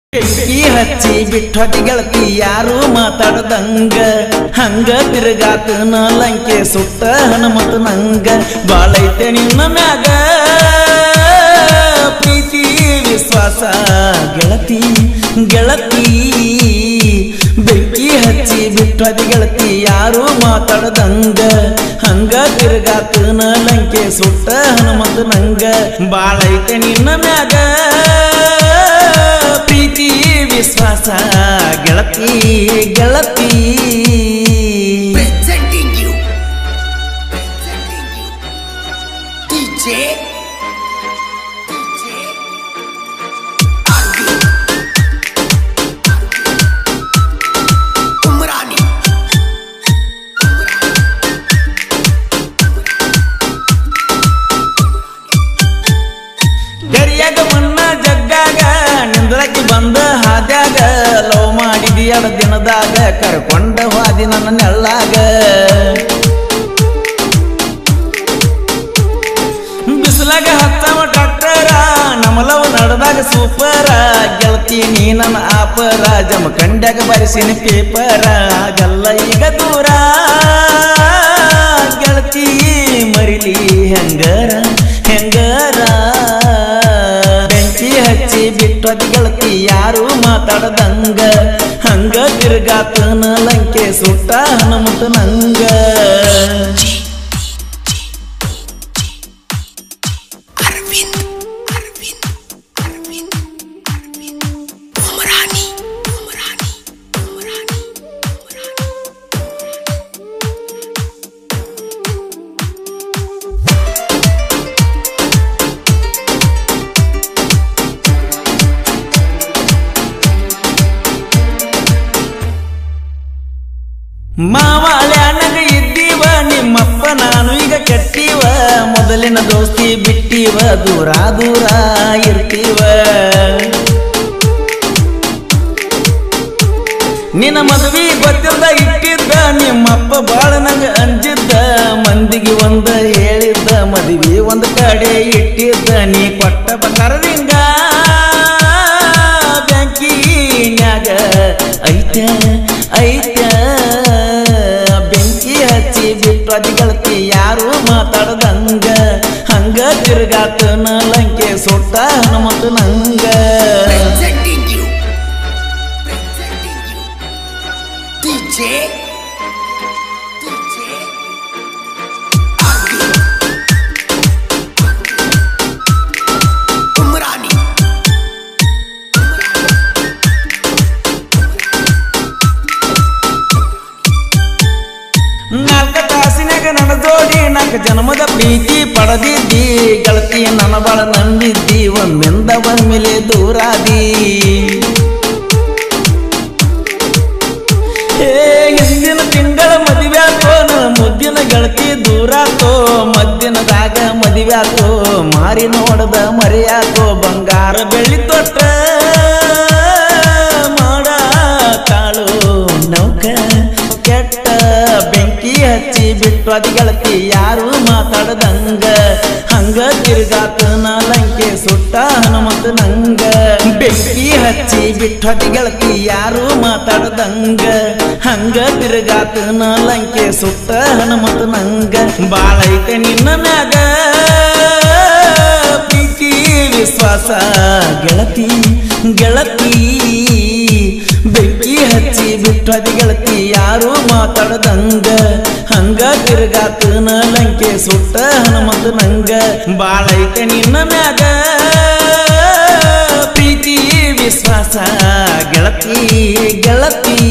ಬೆಂಕಿ ಹಚ್ಚಿ ಬಿಟ್ಟೊಟ್ಟಿ ಗೆಳತಿ ಯಾರು ಮಾತಾಡದಂಗ ಹಂಗ ತಿರುಗಾತ ಲಂಕೆ ಸುಟ್ಟ ಹನುಮಂತ ನಂಗ ಬಾಳೈತೆ ನಿನ್ನ ಮ್ಯಾಗ ಪ್ರೀತಿ ವಿಶ್ವಾಸ ಗೆಳತಿ ಗೆಳತಿ ಬೆಂಕಿ ಹಚ್ಚಿ ಬಿಟ್ಟೊಟ್ಟಿ ಗೆಳತಿ ಯಾರು ಮಾತಾಡದಂಗ ಹಂಗ ತಿರುಗಾತ ಲಂಕೆ ಸುಟ್ಟ ಹನುಮಂತ ನಂಗ ಬಾಳೈತೆ ನಿನ್ನ ಮ್ಯಾಗ ಪ್ರೀತಿ ವಿಶ್ವಾಸ ಗೆಳತಿ ಗೆಳತಿ presenting you, presenting you, DJ, DJ, Arvind, Umrani, ಗರಿಯಾಗ ಮಣ್ಣ ಜಗ್ಗಾಗ ನಿಂದ್ರಕ್ಕೆ ಬಂದ ಹಾದ್ಯಾಗ ಲವ್ ಮಾಡಿದಿ ಎರಡು ದಿನದಾಗ ಕರ್ಕೊಂಡ ಹಾದಿ ನನ್ನ ನೆಳ್ಳಾಗ ಬಿಸಿಲಾಗ ಹತ್ತವ ಡಾಕ್ಟರ ನಮಲವ ನಡೆದಾಗ ಸೂಪರ ಗೆಳತಿ ನೀ ನನ್ನ ಆಪರ ಜಮಖಂಡ್ಯಾಗ ಬರೆಸಿನ ಪೇಪರ ಆಗಲ್ಲ ಈಗ ದೂರ ಗೆಳತಿ ಮರಿಲಿ ಹೆಂಗರ ಹೆಂಗರ ಬೆಂಕಿ ಹಚ್ಚಿ ಬಿಟ್ಟದ ಗೆಳತಿ ಯಾರು ಮಾತಾಡದಂಗ ಹಂಗ ತಿರ್ಗಾತನ ಲಂಕೆ ಸುಟ್ಟ ಹನುಮಂತ ನಂಗ Arvind, Arvind, Arvind, Arvind, Umrani, Umrani, Umrani, Umrani. ಮಾವಾಳ್ಯಾನಗ ಇದ್ದೀವ ನಿಮ್ಮಪ್ಪ ನಾನು ಈಗ ಕೆಟ್ಟಿವ ಮೊದಲಿನ ದೋಸ್ತಿ ಬಿಟ್ಟಿವ ದೂರ ದೂರ ಇರ್ತೀವ ನಿನ್ನ ಮದುವೆ ಗೊತ್ತಿಲ್ದ ಇಟ್ಟಿದ್ದ ನಿಮ್ಮಪ್ಪ ಬಾಳ ನಂಗ ಅಂಜಿದ್ದ ಮಂದಿಗೆ ಒಂದ ಹೇಳಿದ್ದ ಮದುವೆ ಒಂದ್ ಕಡೆ ಇಟ್ಟಿದ್ದ ನೀ ಕೊಟ್ಟ ಬಂಗಾರದಿಂಗ ಬ್ಯಾಂಕಿನ್ಯಾಗ ಐತ ಐತ ಬೆಂಕಿ ಹಚ್ಚಿ ಬಿಟ್ಟು ಗೆಳತಿ ಯಾರು ಮಾತಾಡದಂಗ ಹಂಗ ತಿರುಗಾತನ ಲಂಕೆ ಸುಟ್ಟ ಹನುಮಂತ ನಂಗ Presenting you, presenting you, DJ, DJ, Arvind, Umrani, ನಾಲ್ಕ ತಾಸಿನಾಗ ನನ್ನ ಜೋಡಿ ನಾಲ್ಕು ಜನ್ಮದ ಪ್ರೀತಿ ಪಡೆದಿದ್ದಿ ಗೆಳತಿ ನನ್ನ ಬಾಳ ನಂಬಿದ್ದಿ ಒಮ್ಮಿಂದ ಒಮ್ಮೆಲೆ ದೂರಾದಿ ಏ ಹಿಂದಿನ ತಿಂಗಳ ಮದುವೆ ಆತೋ ನನ್ನ ಮುದ್ದಿನ ಗೆಳತಿ ದೂರಾತೋ ಮದ್ದಿನದಾಗ ಮದುವೆ ಆತೋ ಮಾರಿ ನೋಡದ ಮರೆಯಾತೋ ಬಂಗಾರ ಬೆಳ್ಳಿ ತೊಟ್ಟ ಮಾಡ ಕಾಳು ನೌಕ ಕೆಟ್ಟ ಬೆಂಕಿ ಹಚ್ಚಿ ಬಿಟ್ಟು ಅದಿ ಗೆಳತಿ ಯಾರು ಮಾತಾಡದಂಗ ಹಂಗ ತಿರುಗಾತನ ಲಂಕೆ ಸುಟ್ಟ ಹನುಮಂತ ನಂಗ ಬೆಂಕಿ ಹಚ್ಚಿ ಬಿಟ್ಟು ಅದಿ ಗೆಳತಿ ಯಾರು ಮಾತಾಡದಂಗ ಹಂಗ ತಿರುಗಾತನ ಲಂಕೆ ಸುಟ್ಟ ಹನುಮಂತ ನಂಗ ಬಾಳೈತೆ ನಿನ್ನ ಮ್ಯಾಗ ಪ್ರೀತಿ ವಿಶ್ವಾಸ ಗೆಳತಿ ಗೆಳತಿ ಬೆಂಕಿ ಹಚ್ಚಿ ಬಿಟ್ಟು ಅದಿ ಗೆಳತಿ ಯಾರು ಮಾತಾಡದಂಗ ಹಂಗ ತಿರುಗಾತನ ಲಂಕೆ ಸುಟ್ಟ ಹನುಮಂತ ನಂಗ ಬಾಳೈತೆ ನಿನ್ನ ಮ್ಯಾಗ ಪ್ರೀತಿ ವಿಶ್ವಾಸ ಗೆಳತಿ ಗೆಳತಿ